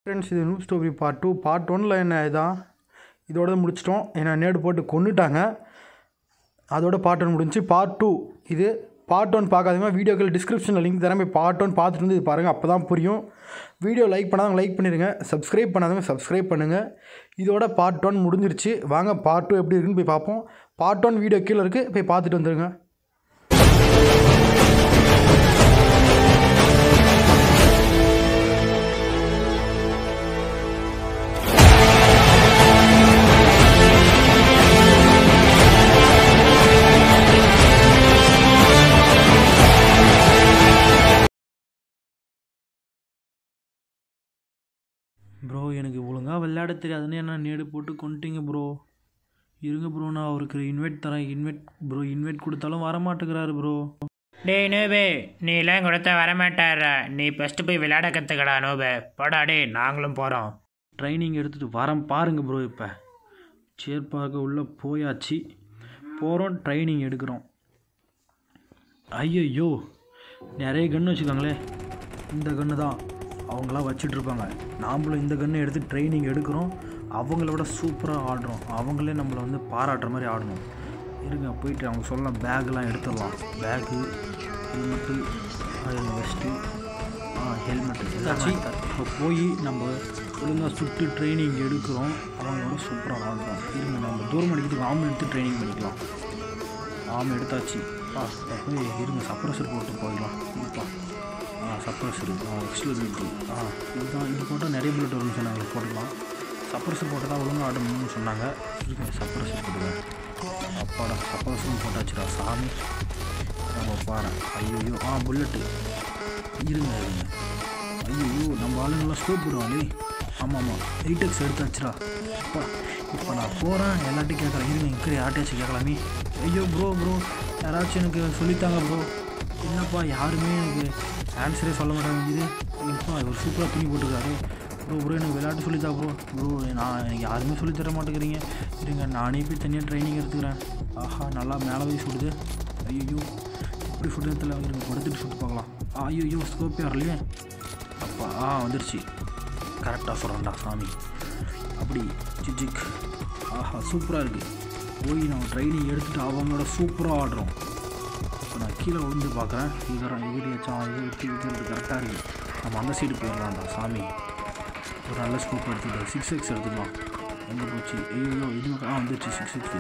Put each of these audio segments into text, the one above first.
Friends இது new story part two part ஒனில் என்ன இதான் இதோட முடிச்சிட்டோம் என்னை நேடு போட்டு கொன்னுட்டாங்க அதோட பார்ட் ஒன் முடிஞ்சு பார்ட் டூ இது பார்ட் ஒன் பார்க்காதவங்க வீடியோக்கள் டிஸ்கிரிப்ஷனில் லிங்க் தரேன் போய் பார்ட் ஒன் பார்த்துட்டு வந்து இது பாருங்கள் அப்போ தான் புரியும் வீடியோ லைக் பண்ணாதவங்க லைக் பண்ணிடுங்க சப்ஸ்கிரைப் பண்ணாதவங்க சப்ஸ்கிரைப் பண்ணுங்கள் இதோட பார்ட் ஒன் முடிஞ்சிருச்சு வாங்க பார்ட் டூ எப்படி இருக்குன்னு போய் பார்ப்போம் பார்ட் ஒன் வீடியோ கீழே இருக்குது போய் பார்த்துட்டு வந்துடுங்க ப்ரோ எனக்கு ஒழுங்காக விளையாட தெரியாதுன்னு என்ன நேடு போட்டு கொண்டுட்டீங்க ப்ரோ இருங்க ப்ரோ நான் அவருக்கு இன்வைட் தரேன் இன்வைட் ப்ரோ இன்வைட் கொடுத்தாலும் வர மாட்டேங்கிறாரு ப்ரோ டேய் நோபே நீ எல்லாம் கொடுத்தா வரமாட்டாரா நீ ஃபஸ்ட்டு போய் விளையாட கற்றுக்கடா நோபே போடா டேய் நாங்களும் போகிறோம் ட்ரைனிங் எடுத்துகிட்டு வரேன் பாருங்க ப்ரோ இப்போ சேர் பார்க்க உள்ளே போயாச்சு போகிறோம் ட்ரைனிங் எடுக்கிறோம் ஐயையோ நிறைய கன்று வச்சுக்கோங்களே இந்த கன்று தான் அவங்களாம் வச்சுட்டு இருப்பாங்க நாமளும் இந்த கன்று எடுத்து ட்ரைனிங் எடுக்கிறோம் அவங்கள விட சூப்பராக ஆடுறோம் அவங்களே நம்மளை வந்து பாராட்டுற மாதிரி ஆடணும் இருங்க போயிட்டு அவங்க சொல்லலாம் பேக்லாம் எடுத்துடலாம் பேக்கு ஹெல்மெட்டு வெஸ்ட்டு ஹெல்மெட்டு எல்லாச்சும் இப்போ போய் நம்ம ஒழுங்காக சுட்டு ட்ரைனிங் எடுக்கிறோம் அவங்களோட சூப்பராக ஆடுறோம் இருங்க நம்ம தூரம் அடிக்கிறதுக்கு ஆம் எடுத்து ட்ரைனிங் பண்ணிக்கலாம் ஆம் எடுத்தாச்சு பா இப்போ போய் இருங்க சப்ரஸர் போட்டு போயிடலாம் இருப்பா ஆ சப்ரஸர் ஆ எக்ஸ்க்ளூசிவ் ஆ இதுதான் இது போட்டால் நிறைய பிளட் வரும்னு சொன்னாங்க போட்டுக்கலாம் சப்ரஸர் போட்டால் தான் ஒழுங்காக ஆடணும்னு சொன்னாங்க இருங்க சப்ரஸர் போடுங்க அப்பாடா சப்ரஸரும் போட்டாச்சுடா சாமி நம்ம பாரு ஐயோ ஆ புல்லட்டு இருங்க இருங்க ஐயோ நம்ம ஆளுங்களாம் ஸ்கோப் விடுவாங்களே ஆமாம் ஆமாம் எயிட் எக்ஸ் எடுத்தாச்சுடா அப்பா இப்போ நான் போகிறேன் எல்லாட்டையும் கேட்குறேன் இருங்க இங்கே யார்ட்டையாச்சும் கேட்கலாமே ஐயோ ப்ரோ ப்ரோ யாராச்சும் எனக்கு சொல்லித்தாங்க ப்ரோ என்னப்பா யாருமே எனக்கு ஆன்சரே சொல்ல மாட்டாங்க இது இப்போ ஒரு சூப்பராக துணி போட்டுருக்காரு ப்ரோ ப்ரோ எனக்கு விளையாட்டு சொல்லித்தா ப்ரோ ப்ரோ நான் எனக்கு யாருமே சொல்லித் தர மாட்டேங்கிறீங்க இருங்க நானே போய் தனியாக ட்ரைனிங் எடுத்துக்கிறேன் ஆஹா நல்லா மேலே போய் சுடுது ஐயோ இப்படி சுடுறதுல இருங்க கொடுத்துட்டு சுட்டு பார்க்கலாம் ஐயோ ஸ்கோப்பே வரலையே அப்பா ஆ வந்துருச்சு கரெக்டாக சொல்கிறேன்டா சாமி அப்படி ஜிஜிக் ஆஹா சூப்பராக இருக்குது போய் நம்ம ட்ரைனிங் எடுத்துகிட்டு அவங்களோட சூப்பராக ஆடுறோம் இப்போ நான் கீழே விழுந்து பார்க்குறேன் இதுறேன் எகிரியாச்சும் இது எடுத்து இது கரெக்டாக இருக்குது நம்ம அந்த சைடு போயிடலாம்டா சாமி ஒரு நல்ல ஸ்கோப் எடுத்துக்கிட்டு சிக்ஸ் எக்ஸ் எடுத்துக்கலாம் எங்கே போச்சு ஐயோ இது ஆ வந்துருச்சு சிக்ஸ் எக்ஸு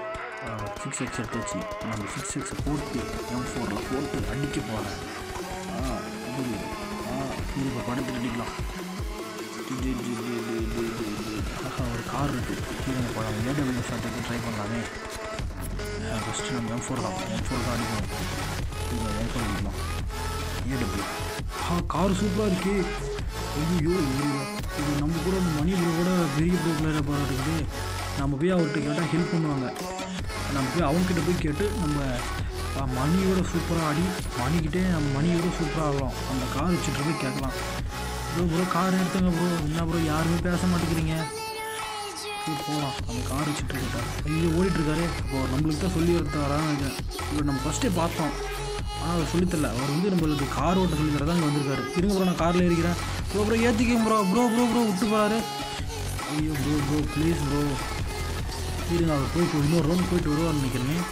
சிக்ஸ் எக்ஸ் எடுத்தாச்சு நம்ம சிக்ஸ் எக்ஸை போட்டு எம் ஃபோரில் போட்டு அடிக்க போகிறேன் ஆ இது ஆ இது இப்போ படுத்து அடிக்கலாம் இது, இது, இது, இது, இது, இது, இது. ஆஹா ஒரு கார் இருக்குது கீழே போகலாம் ஏடபிள்யூ ஷாட்டுக்கு ட்ரை பண்ணலாமே ஃபஸ்ட்டு நம்ம எம் ஃபோர் தான் எம் ஃபோர் தான் அடிக்கணும் இது எம் ஃபோர் அடிக்கலாம் ஏடபிள்யூ ஆ கார் சூப்பராக இருக்கு ஐயோ இது இது நம்ம கூட இந்த மணி ப்ரோ கூட பெரிய ப்ரோ பிளேயராக போராட்டுக்குது நம்ம போய் அவர்கிட்ட கேட்டால் ஹெல்ப் பண்ணுவாங்க நம்ம போய் அவங்கக்கிட்ட போய் கேட்டு நம்ம ஆ, மணியோட சூப்பராக ஆடி மணிக்கிட்டே நம்ம மணியோட சூப்பராக ஆடலாம் அந்த கார் வச்சுட்டு போய் கேட்கலாம் ப்ரோ ப்ரோ கார் எடுத்துங்க ப்ரோ என்ன ப்ரோ யாருமே பேச மாட்டேங்கிறீங்க சரி போகலாம் நம்ம கார் வச்சுட்டு இருக்கா ஐயோ ஓடிட்டுருக்காரு இப்போ நம்மளுக்கு தான் சொல்லி வராங்க இப்போ நம்ம ஃபஸ்ட்டே பார்த்தோம் ஆனால் அவர் சொல்லித்தரல அவர் வந்து நம்மளுக்கு கார் ஓட்ட சொல்லி தரதான் இங்கே வந்திருக்காரு இருங்க ப்ரோ நான் காரில் ஏறிக்கிறேன் ப்ரோ ப்ரோ ஏற்றிக்கங்க ப்ரோ ப்ரோ ப்ரோ ப்ரோ விட்டு போகிறாரு ஐயோ ப்ரோ ப்ரோ ப்ளீஸ் ப்ரோ இருங்க அவர் போயிட்டு இன்னொரு ரவுண்ட் போயிட்டு வருவார்னு நினைக்கிறேன்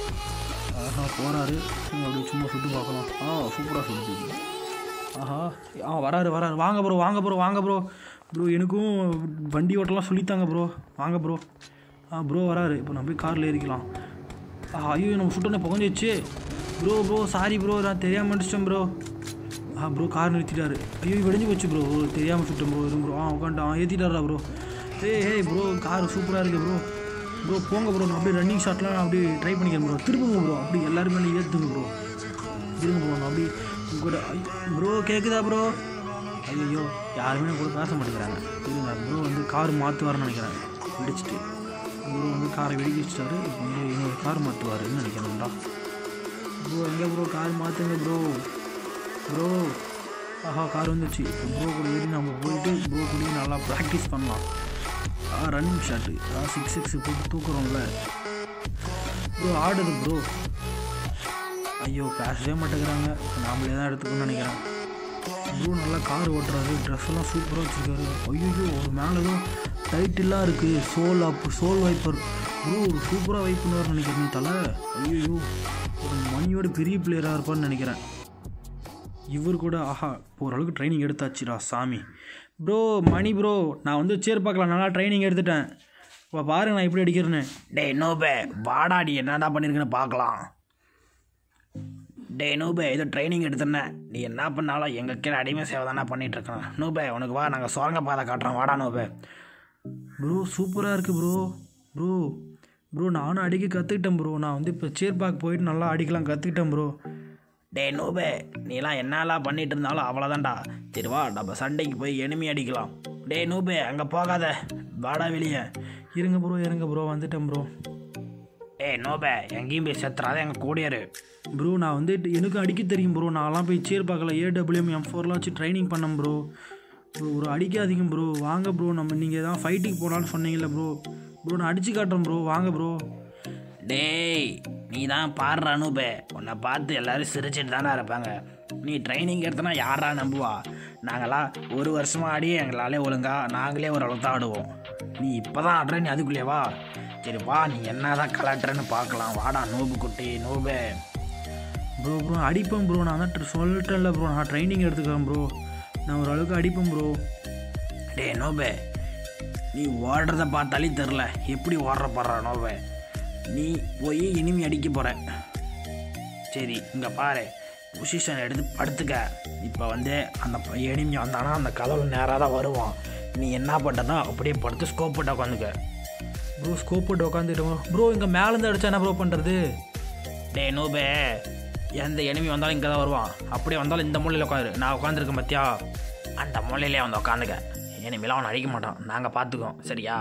ஆஹா போகிறாரு அப்படியே சும்மா சுட்டு பார்க்கலாம் ஆ சூப்பராக சுட்டு ஆஹா ஆ வராரு வராரு வாங்க ப்ரோ வாங்க ப்ரோ வாங்க ப்ரோ ப்ரோ எனக்கும் வண்டி ஓட்டலாம் சொல்லித்தாங்க ப்ரோ வாங்க ப்ரோ ஆ ப்ரோ வராரு இப்போ நான் போய் காரில் ஏறிக்கலாம் ஆ ஐயோ நம்ம சுட்டோன்னே புகஞ்சிச்சு ப்ரோ ப்ரோ சாரி ப்ரோ நான் தெரியாமல் அடிச்சிட்டேன் ப்ரோ ஆ ப்ரோ கார் நிறுத்திட்டாரு ஐயோ வெடிஞ்சு போச்சு ப்ரோ தெரியாமல் சுட்டேன் ப்ரோ இரும் ப்ரோ ஆ உட்காந்துட்டான் ஆ ஏற்றிட்டாரா ப்ரோ ஏய் ஏய் ப்ரோ கார் சூப்பராக இருக்குது ப்ரோ ப்ரோ போங்க ப்ரோ நான் அப்படியே ரன்னிங் ஷாட்லாம் நான் அப்படியே ட்ரை பண்ணிக்கிறேன் ப்ரோ திரும்புங்க ப்ரோ அப்படி எல்லாருமே ஏற்றுங்க ப்ரோ இருங்க ப்ரோ நான் அப்படி உங்க கூட ப்ரோ கேட்குதா ப்ரோ ஐயோ யாருமே என் கூட பேச மாட்டேங்கிறாங்க இருங்க ப்ரோ வந்து கார் மாற்றுவார்னு நினைக்கிறேன் வெடிச்சிட்டு ப்ரோ வந்து காரை வெடிக்க வச்சுட்டாரு இப்போ வந்து இன்னொரு கார் மாற்றுவாருன்னு நினைக்கிறேன்டா ப்ரோ எங்கே ப்ரோ கார் மாற்றுங்க ப்ரோ ப்ரோ ஆஹா கார் வந்துச்சு இப்போ ப்ரோ கூட ஏறி நம்ம போயிட்டு ப்ரோ கூட நல்லா ப்ராக்டிஸ் பண்ணலாம் ஆ ரன்னிங் ஷாட்டு ஆ சிக்ஸ் சிக்ஸ் போட்டு தூக்குறோம்ல ப்ரோ ஆடுது ப்ரோ ஐயோ பேசவே மாட்டேங்கிறாங்க நாமளே தான் எடுத்துக்கணும்னு நினைக்கிறேன் ப்ரோ நல்லா கார் ஓட்டுறாரு ட்ரெஸ் எல்லாம் சூப்பராக வச்சுருக்காரு ஐயோ ஒரு மேலே ஏதோ டைட்டிலாக இருக்குது soul up soul viper bro சூப்பராக வைப் பண்ணுவார்னு நினைக்கிறேன் தலை ஐயோ ஒரு மணியோட பெரிய பிளேயராக இருப்பான்னு நினைக்கிறேன் இவர் கூட ஆஹா ஓரளவுக்கு ட்ரைனிங் எடுத்தாச்சுடா சாமி ப்ரோ மணி ப்ரோ நான் வந்து சேர் பார்க்கலாம் நல்லா ட்ரைனிங் எடுத்துட்டேன் இப்போ பாருங்க நான் எப்படி அடிக்கிறேன்னு டேய் நோபே வாடாடி என்னடா பண்ணியிருக்குன்னு பார்க்கலாம் டேய் நூபே இது ட்ரைனிங் எடுத்துனேன் நீ என்ன பண்ணாலும் எங்கள் கீழே அடிமை சேவை தானே பண்ணிட்டு இருக்கோம் நூபே உனக்கு வா நாங்கள் சுரங்க பாதை காட்டுறோம் வாடா நூபே ப்ரோ சூப்பராக இருக்குது ப்ரோ ப்ரோ ப்ரோ நானும் அடிக்க கற்றுக்கிட்டேன் ப்ரோ நான் வந்து இப்போ சேர் பார்க் போயிட்டு நல்லா அடிக்கலாம் கற்றுக்கிட்டேன் ப்ரோ டேய் நூபே நீலாம் என்னெல்லாம் பண்ணிட்டு இருந்தாலும் அவ்வளோதான்டா சரி வா நம்ம சண்டைக்கு போய் எனிமி அடிக்கலாம் டேய் நூபே அங்கே போகாத வாடா வெளியே இருங்க ப்ரோ இருங்க ப்ரோ வந்துட்டேன் ப்ரோ டேய் நோபே எங்கேயும் போய் செத்துறாத எங்கள் கூடியாரு ப்ரோ நான் வந்து எனக்கும் அடிக்க தெரியும் ப்ரோ நான்லாம் போய் சேர் பார்க்கல ஏடபிள்யூஎம் எம் ஃபோர்லாம் வச்சு ட்ரைனிங் பண்ணேன் ப்ரோ ப்ரோ ஒரு அடிக்காதீங்க ப்ரோ வாங்க ப்ரோ நம்ம நீங்கள் தான் ஃபைட்டுக்கு போகலான்னு சொன்னீங்கல்ல ப்ரோ ப்ரோ நான் அடிச்சு காட்டுறேன் ப்ரோ வாங்க ப்ரோ டேய் நீ தான் பாடுற அனுபே உன்னை பார்த்து எல்லாரும் சிரிச்சிட்டு தானே இருப்பாங்க நீ ட்ரைனிங் எடுத்தனா யாரா நம்புவா நாங்களாம் ஒரு வருஷமாக ஆடி எங்களாலே ஒழுங்கா நாங்களே ஒரு அளவு தான் ஆடுவோம் நீ இப்போ தான் ஆடுற நீ அதுக்குள்ளே வா சரி வா நீ என்ன தான் கலாட்டுறன்னு பார்க்கலாம் வாடா நோபு குட்டி நோபே ப்ரோ ப்ரோ அடிப்பேன் ப்ரோ நான் தான் சொல்லிட்டேன்ல ப்ரோ நான் ட்ரைனிங் எடுத்துக்கிறேன் ப்ரோ நான் ஓரளவுக்கு அடிப்பேன் ப்ரோ டேய் நோபே நீ ஓடுறத பார்த்தாலே தெரில எப்படி ஓடுற பாடுற நோபே நீ போய் இனிமே அடிக்க போகிற சரி இங்கே பாரு பொசிஷன் எடுத்து படுத்துக்க இப்போ வந்து அந்த எனிமி வந்தானா அந்த கதவு நேராக தான் வருவான் நீ என்ன பண்ணுறதோ அப்படியே படுத்து ஸ்கோப் போட்டு உட்காந்துக்க ப்ரோ ஸ்கோப் போட்டு உட்காந்துட்டோம் ப்ரோ இங்கே மேலேருந்து அடிச்சா என்ன ப்ரோ பண்ணுறது டேய் நோபே எந்த எனிமி வந்தாலும் இங்கே தான் வருவான் அப்படியே வந்தாலும் இந்த மூலையில் உட்காரு நான் உட்காந்துருக்கேன் பார்த்தியா அந்த மூலையிலே வந்து உட்காந்துக்க எனிமிலாம் அவனை அடிக்க மாட்டான் நாங்கள் பார்த்துக்கோம் சரியா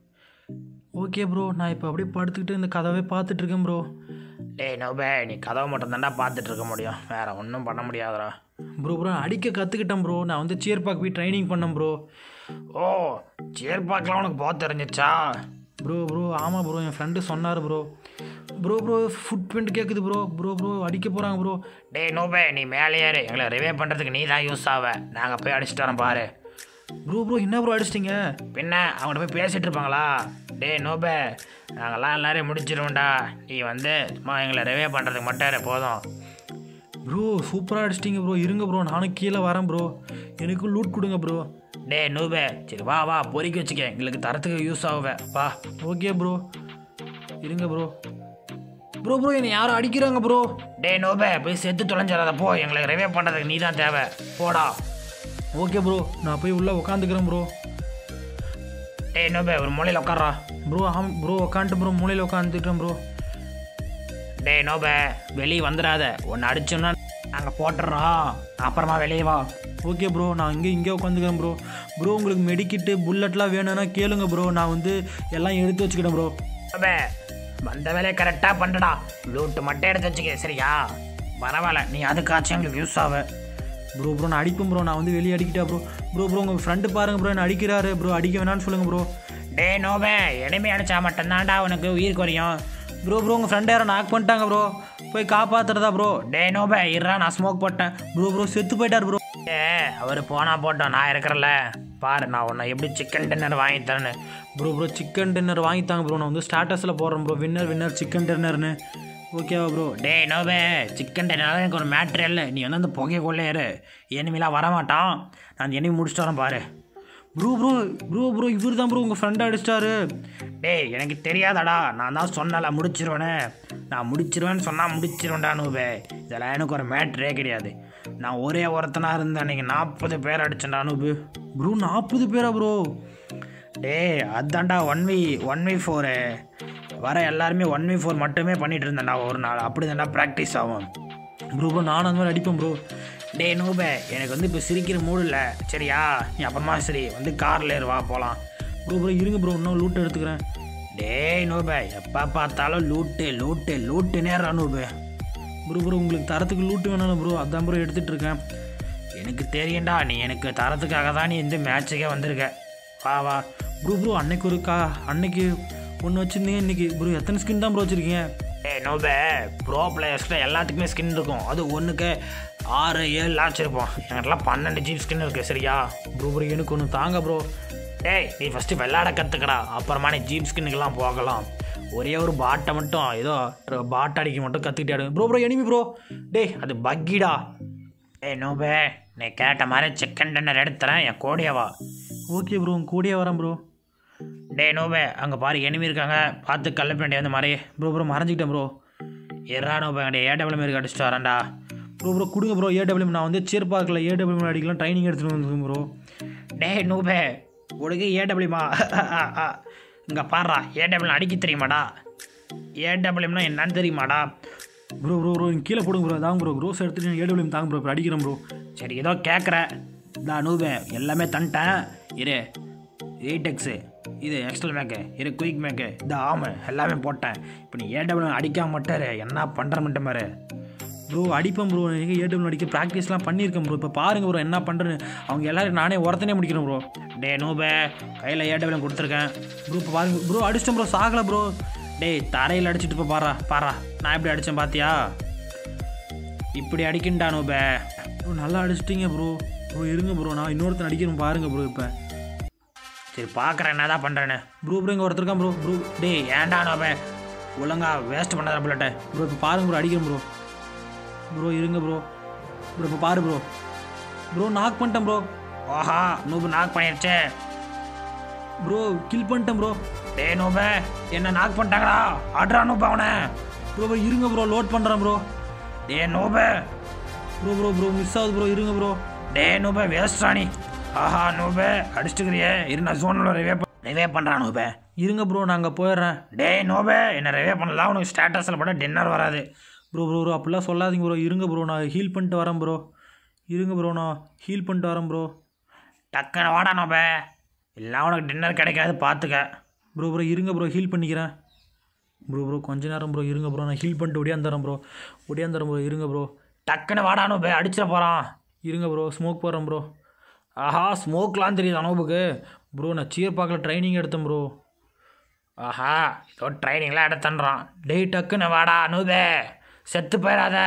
ஓகே ப்ரோ நான் இப்போ அப்படியே படுத்துக்கிட்டு இந்த கதவே பார்த்துட்டு இருக்கேன் ப்ரோ டேய் நோபே நீ கதவை மட்டும் தாண்டா பார்த்துட்டு இருக்க முடியும் வேற ஒன்றும் பண்ண முடியாதுடா ப்ரோ ப்ரோ அடிக்க கற்றுக்கிட்டேன் ப்ரோ நான் வந்து சேர் பார்க் போய் ட்ரைனிங் பண்ணேன் ப்ரோ ஓ சேர் பார்க்கலாம் உனக்கு போக தெரிஞ்சிச்சா ப்ரோ ப்ரோ ஆமாம் ப்ரோ என் ஃப்ரெண்டு சொன்னார் bro bro bro foot print கேட்குது ப்ரோ ப்ரோ ப்ரோ அடிக்க போகிறாங்க ப்ரோ டேய் நோபே நீ மேலே ஏறு எங்களை ரிவே பண்ணுறதுக்கு நீ தான் யூஸ் ஆவ நாங்கள் போய் அடிச்சுட்டு வரோம் பாரு ப்ரோ ப்ரோ என்ன ப்ரோ அடிச்சிட்டிங்க பின்ன அவங்கள்ட்ட போய் பேசிட்டு இருப்பாங்களா டேய் நோபே நாங்கள்லாம் எல்லாரையும் முடிச்சிருவோம்டா நீ வந்து சும்மா எங்களை ரிவே பண்ணுறதுக்கு மட்டும் இரு, போதும் ப்ரோ சூப்பராக அடிச்சிட்டிங்க ப்ரோ இருங்க ப்ரோ நானும் கீழே வரேன் ப்ரோ எனக்கும் லூட் கொடுங்க ப்ரோ டேய் நூபே சரி வா வா பொறுக்கி வச்சுக்க எங்களுக்கு தரத்துக்கு யூஸ் ஆகுவே வா ஓகே ப்ரோ இருங்க ப்ரோ ப்ரோ ப்ரோ என்னை யாரும் அடிக்கிறாங்க ப்ரோ டேய் நோபே போய் செத்து தொலைஞ்சிடாத போ எங்களை ரிவே பண்ணுறதுக்கு நீ தான் தேவை போடா ஓகே ப்ரோ நான் போய் உள்ளே உட்காந்துக்கிறேன் ப்ரோ டேய் நோபே ஒரு மூலையில் உட்கார்றா ப்ரோ ஆம் ப்ரோ உட்காந்துட்டு ப்ரோ மூலையில் உட்காந்துட்டேன் ப்ரோ டேய் நோபே வெளியே வந்துடாத ஒன்று அடிச்சோம்னா நாங்கள் போட்டுடுறோம் அப்புறமா வெளியே வா ஓகே ப்ரோ நான் இங்கே இங்கே உட்காந்துக்கிறேன் ப்ரோ ப்ரோ உங்களுக்கு மெடிக்கிட்டு புல்லட்லாம் வேணும்னா கேளுங்க ப்ரோ நான் வந்து எல்லாம் எடுத்து வச்சுக்கிட்டேன் ப்ரோ நோபே வந்த வேலையை கரெக்டாக பண்ணுடா லூட்டு மட்டும் எடுத்து வச்சுக்க சரியா பரவாயில்ல நீ அதுக்காச்சும் எங்களுக்கு யூஸ் ஆகு ப்ரோ ப்ரோ நான் அடிப்பேன் ப்ரோ நான் வந்து வெளியே அடிக்கிட்டா ப்ரோ ப்ரோ ப்ரோ உங்கள் ஃப்ரெண்டு பாருங்க ப்ரோ என்ன அடிக்கிறாரு ப்ரோ அடிக்க வேணாம்னு சொல்லுங்கள் ப்ரோ டேய் நோபே எனிமே அடிச்சா மட்டும்தான்டா உனக்கு உயிர் குறையும் ப்ரோ ப்ரோ உங்கள் ஃப்ரெண்ட் யாரும் நாக் பண்ணிட்டாங்க ப்ரோ போய் காப்பாத்துறதா ப்ரோ டேய் நோபே இருடா நான் ஸ்மோக் போட்டேன் ப்ரோ ப்ரோ செத்து போயிட்டார் ப்ரோ ஏ அவர் போனா போட்டோம் நான் இருக்கிறல பாரு நான் உன்னை எப்படி சிக்கன் டின்னர் வாங்கி தரேன்னு ப்ரோ ப்ரோ சிக்கன் டின்னர் வாங்கித்தாங்க ப்ரோ நான் வந்து ஸ்டாட்டஸில் போடுறேன் ப்ரோ வின்னர் வின்னர் சிக்கன் டின்னர்னு ஓகேவா ப்ரோ டேய் நோபே சிக்கன் டின்னர் எனக்கு ஒரு மேட்ரு இல்லை நீ வந்து அந்த புகைக்குள்ளே இரு எனிமிலாம் வரமாட்டான் நான் அந்த எனிமி முடிச்சுட்டு வரேன் பாரு ப்ரோ ப்ரோ ப்ரோ ப்ரோ இவர் தான் ப்ரோ உங்கள் ஃப்ரெண்ட் அடிச்சிட்டாரு டேய் எனக்கு தெரியாதடா நான் தான் சொன்னல முடிச்சிருவேனே நான் முடிச்சிருவேன்னு சொன்னால் முடிச்சிருவேன்டா நூபே இதெல்லாம் எனக்கு ஒரு மேட்ரே கிடையாது நான் ஒரே ஒருத்தனாக இருந்தேன் அன்றைக்கி நாற்பது பேர் அடிச்சேன்டா நூபு ப்ரோ நாற்பது பேரா ப்ரோ டேய் அதான்டா one v one v four வர எல்லாருமே ஒன் வி ஃபோர் மட்டுமே பண்ணிட்டு இருந்தேன்டா ஒரு நாள் அப்படி தான்டா ப்ராக்டிஸ் ஆகும் ப்ரோ ப்ரோ நானும் அந்த மாதிரி அடிப்பேன் ப்ரோ டேய் நூபே எனக்கு வந்து இப்போ சிரிக்கிற மூடு இல்லை சரியா நீ அப்புறமா சரி வந்து காரில் ஏறுவா போகலாம் ப்ரோ ப்ரோ இருங்க ப்ரோ இன்னும் லூட் எடுத்துக்கிறேன் டேய் நூபே எப்போ பார்த்தாலும் லூட்டு லூட்டு லூட்டு நேரம் நூபே ப்ரோ ப்ரோ உங்களுக்கு தரத்துக்கு லூட்டு வேணாலும் ப்ரோ அதான் ப்ரோ எடுத்துகிட்டு இருக்கேன் எனக்கு தெரியும்டா நீ எனக்கு தரத்துக்காக தான் நீ இந்த மேட்சுக்கே வந்திருக்க வா வா ப்ரோ ப்ரோ அன்னைக்கு ஒரு கா அன்னைக்கு ஒன்று வச்சுருந்தீங்க இன்னைக்கு ப்ரோ எத்தனை ஸ்கின் தான் ப்ரோ வச்சுருக்கீங்க ஏய் நோபே ப்ரோ பிளேயர்ஸில் எல்லாத்துக்குமே ஸ்கின் இருக்கும் அது ஒன்றுக்கு ஆறு ஏழு வச்சுருப்போம் என்கிட்டலாம் பன்னெண்டு ஜீப் ஸ்கின் இருக்குது சரியா ப்ரோ ப்ரோ எனக்கு ஒன்று தாங்க ப்ரோ டேய் நீ ஃபஸ்ட்டு விளையாட கற்றுக்கடா அப்புறமா நீ ஜீப் ஸ்கின்னுக்கெல்லாம் போகலாம் ஒரே ஒரு பாட்டை மட்டும் ஏதோ பாட் அடிக்க மட்டும் கற்றுக்கிட்டே ப்ரோ ப்ரோ எனிமி ப்ரோ டேய் அது பக்கிடா ஏய் நோபே நீ கேட்ட மாதிரி சிக்கன் டின்னர் எடுத்துறேன் என் கோடியவா ஓகே ப்ரோ உங்க கூடயே வரேன் ப்ரோ டேய் நோபே அங்கே பாரு enemy இருக்காங்க பார்த்து கல்ல வேண்டிய வந்து மாதிரி ப்ரோ ப்ரோ மறைஞ்சிக்கிட்டேன் ப்ரோ எறா நோபே அங்கே ஏடபிள்யூ மாரி அடிச்சுட்டு வரேன்டா ப்ரோ ப்ரோ கொடுங்க ப்ரோ ஏடபிள்யூ நான் வந்து சேர் பார்க்கல ஏடபிள்யூ அடிக்கலாம் ட்ரைனிங் எடுத்துகிட்டு வந்து ப்ரோ டேய் நூபே உனக்கு ஏடபிள்யூமா இங்கே பாடுறா ஏடபிள்யூ அடிக்க தெரியுமாடா ஏடபிள்யூம்னா என்னன்னு தெரியுமாடா ப்ரோ ப்ரோ ப்ரோ நீங்க கீழே போடுங்க ப்ரோ தாங்க ப்ரோ க்ரோஸ் எடுத்துட்டு ஏடபிள்யூ தாங்க ப்ரோ இப்போ அடிக்கிறேன் ப்ரோ சரி ஏதோ கேட்குற நான் நூபே எல்லாமே தந்துட்டேன் இரு எயிட் எக்ஸு இது எக்ஸ்டல் மேக்கு இரு குயிக் மேக்கு இந்த ஆமு எல்லாமே போட்டேன் இப்போ நீ ஏடபிள்யூ அடிக்காம மாட்டாரு என்ன பண்ணுற மட்டும் பாரு ப்ரோ அடிப்பேன் ப்ரோ எனக்கு ஏடபிள்யூ அடிக்க ப்ராக்டிஸ்லாம் பண்ணியிருக்கேன் ப்ரோ இப்போ பாருங்க ப்ரோ என்ன பண்ணுறேன்னு அவங்க எல்லாரும் நானே ஒருத்தனே முடிக்கிறேன் ப்ரோ டே நூபே கையில் ஏடபிள்யூ கொடுத்துருக்கேன் ப்ரோ இப்போ பாருங்க ப்ரோ அடிச்சிட்டேன் ப்ரோ சாகலை ப்ரோ டேய் தரையில் அடிச்சிட்டு இப்போ பாரா பாரா நான் எப்படி அடித்தேன் பாத்தியா இப்படி அடிக்கண்டா நூபே ப்ரோ நல்லா அடிச்சிட்டீங்க ப்ரோ ப்ரோ இருங்க ப்ரோ நான் இன்னொருத்தன் அடிக்கிறேன் பாருங்க ப்ரோ இப்போ சரி பார்க்குறேன் என்ன தான் பண்ணுறேன்னு ப்ரோ ப்ரோ இங்கே ஒருத்தருக்கான் ப்ரோ ப்ரோ டேய் ஏன்டா நோபே ஒழுங்கா வேஸ்ட் பண்ணாத புள்ளட்ட ப்ரோ இப்போ பாருங்க ப்ரோ அடிக்கிறேன் ப்ரோ ப்ரோ இருங்க ப்ரோ ப்ரோ இப்போ பாரு ப்ரோ ப்ரோ நாக் பண்ணிட்டேன் ப்ரோ ஓஹா நூபு நாக் பண்ணிருச்சே ப்ரோ கில் பண்ணிட்டேன் ப்ரோ டேய் நூபே என்ன நாக் பண்ணிட்டாங்கடா ஆட்ரா நூபு அவனை ப்ரோ ப்ரோ இருங்க ப்ரோ லோட் பண்ணுறேன் ப்ரோ டேய் நூபே ப்ரோ ப்ரோ ப்ரோ மிஸ் ஆகுது ப்ரோ இருங்க ப்ரோ டேய் நூபே வேஸ்டா நீ ஆஹா நூபே அடிச்சுக்கிறியே இரு நான் ஜோனில் ரிவே ரிவே பண்ணுறான் நூபே இருங்க ப்ரோ நான் அங்கே போயிடுறேன் டேய் நூபே என்ன ரிவே பண்ணலாம் உனக்கு ஸ்டேட்டஸில் போட டின்னர் வராது ப்ரோ ப்ரோ ப்ரோ அப்படிலாம் சொல்லாதீங்க ப்ரோ இருங்க ப்ரோ நான் ஹீல் பண்ணிட்டு வரேன் ப்ரோ இருங்க ப்ரோ நான் ஹீல் பண்ணிட்டு வரேன் ப்ரோ டக்குன்னு வாடா நோபே இல்லை உனக்கு டின்னர் கிடைக்காது பார்த்துக்க ப்ரோ ப்ரோ இருங்க ப்ரோ ஹீல் பண்ணிக்கிறேன் ப்ரோ ப்ரோ கொஞ்ச நேரம் ப்ரோ இருங்க ப்ரோ நான் ஹீல் பண்ணிட்டு ஒடியாந்துறேன் ப்ரோ ஒடியாந்துறேன் ப்ரோ இருங்க ப்ரோ டக்குன்னு வாடா நோபே அடிச்சிட போகிறான் இருங்க ப்ரோ ஸ்மோக் போடுறேன் ப்ரோ ஆஹா ஸ்மோக்லாம் தெரியுது அனூபுக்கு ப்ரோ நான் சியர் பார்க்கல ட்ரைனிங் எடுத்தேன் ப்ரோ ஆஹா ஏதோ ட்ரைனிங்லாம் எடுத்துன்றான் டேய் டக்குன்னு வாடா நூபே செத்து போயிடாத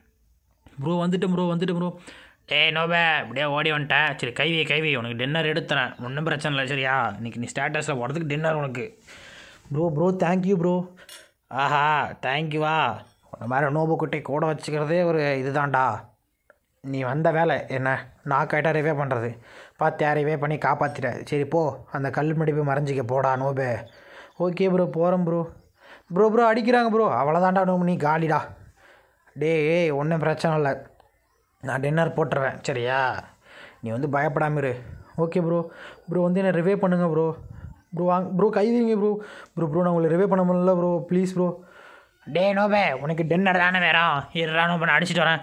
ப்ரோ வந்துட்டேன் ப்ரோ வந்துட்டேன் ப்ரோ டேய் நோபே இப்படியே ஓடி வந்துட்டேன் சரி கைவி கைவி உனக்கு டின்னர் எடுத்துறேன் ஒன்றும் பிரச்சனை இல்லை சரியா இன்னைக்கு நீ ஸ்டேட்டஸில் போகிறதுக்கு டின்னர் உனக்கு ப்ரோ ப்ரோ தேங்க்யூ ப்ரோ ஆஹா தேங்க்யூவா உன்ன மாதிரி நோபு குட்டை கூட வச்சுக்கிறதே ஒரு இதுதான்டா நீ வந்த வேலை என்ன நான் கைட்டாக ரிவே பண்ணுறது பார்த்து ரிவே பண்ணி காப்பாற்றிட்ட சரி போ அந்த கல் மடிப்பு மறைஞ்சிக்க போடா நோபே ஓகே ப்ரோ போகிறேன் ப்ரோ ப்ரோ ப்ரோ அடிக்கிறாங்க ப்ரோ அவ்வளோதான்டா நோபு நீ காலிடா டேய் ஏய் ஒன்றும் பிரச்சனை இல்லை நான் டின்னர் போட்டுருவேன் சரியா நீ வந்து பயப்படாம இரு ஓகே ப்ரோ ப்ரோ வந்து என்ன ரிவே பண்ணுங்க ப்ரோ ப்ரோ வாங்க ப்ரோ கை வைங்க ப்ரோ ப்ரோ ப்ரோ நான் உங்களை ரிவே பண்ண முடியல ப்ரோ ப்ளீஸ் ப்ரோ டே நோபே உனக்கு டின்னர் தானே வேறாம் இருடா நோபே நான் அடிச்சிட்டு வரேன்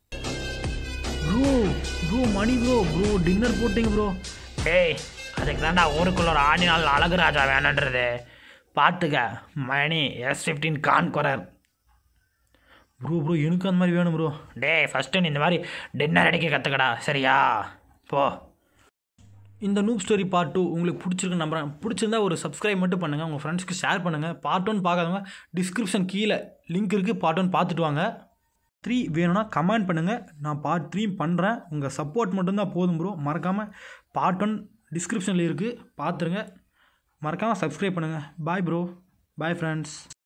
ப்ரோ ப்ரோ மணி ப்ரோ ப்ரோ டின்னர் போட்டீங்க ப்ரோ டேய் அதுக்கு தான்டா ஊருக்குள்ள ஒரு ஆடி நாள் அழகு ராஜா வேணுன்றது பார்த்துக்க மணி S fifteen conqueror bro bro எனக்கு அந்த மாதிரி வேணும் ப்ரோ டேய் ஃபஸ்ட்டு நீ இந்த மாதிரி டின்னர் அடிக்க கற்றுக்கடா சரியா போ இந்த நூப் ஸ்டோரி பார்ட் டூ உங்களுக்கு பிடிச்சிருக்கு நம்புறேன் பிடிச்சிருந்தா ஒரு சப்ஸ்கிரைப் மட்டும் பண்ணுங்கள் உங்கள் ஃப்ரெண்ட்ஸ்க்கு ஷேர் பண்ணுங்கள் பார்ட் ஒன் பார்க்காதவங்க டிஸ்கிரிப்ஷன் கீழே லிங்க் இருக்குது பார்ட் ஒன் பார்த்துட்டு வாங்க த்ரீ வேணும்னா கமெண்ட் பண்ணுங்கள் நான் பார்ட் த்ரீ பண்ணுறேன் உங்கள் சப்போர்ட் மட்டும்தான் போதும் ப்ரோ மறக்காமல் பார்ட் ஒன் டிஸ்கிரிப்ஷனில் இருக்குது பார்த்துருங்க மறக்காமல் சப்ஸ்கிரைப் பண்ணுங்கள் பாய் ப்ரோ பாய் ஃப்ரெண்ட்ஸ்